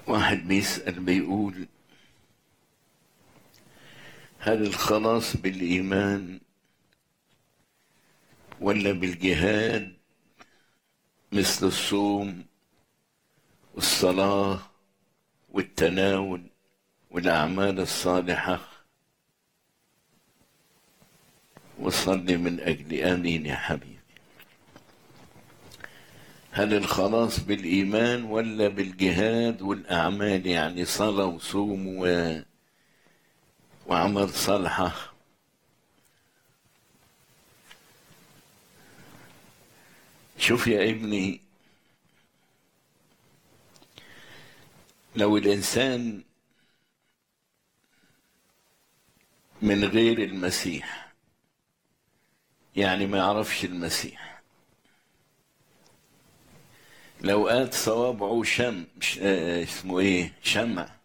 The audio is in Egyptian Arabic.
واحد بيسأل بيقول هل الخلاص بالإيمان ولا بالجهاد مثل الصوم والصلاة والتناول والأعمال الصالحة وصلي من أجل آمين يا حبيبي هل الخلاص بالإيمان ولا بالجهاد والأعمال يعني صلاة وصوم و... وعمل صالحة شوف يا ابني لو الإنسان من غير المسيح يعني ما يعرفش المسيح لو قات صوابعه شم ش- آه، اسمه ايه شمع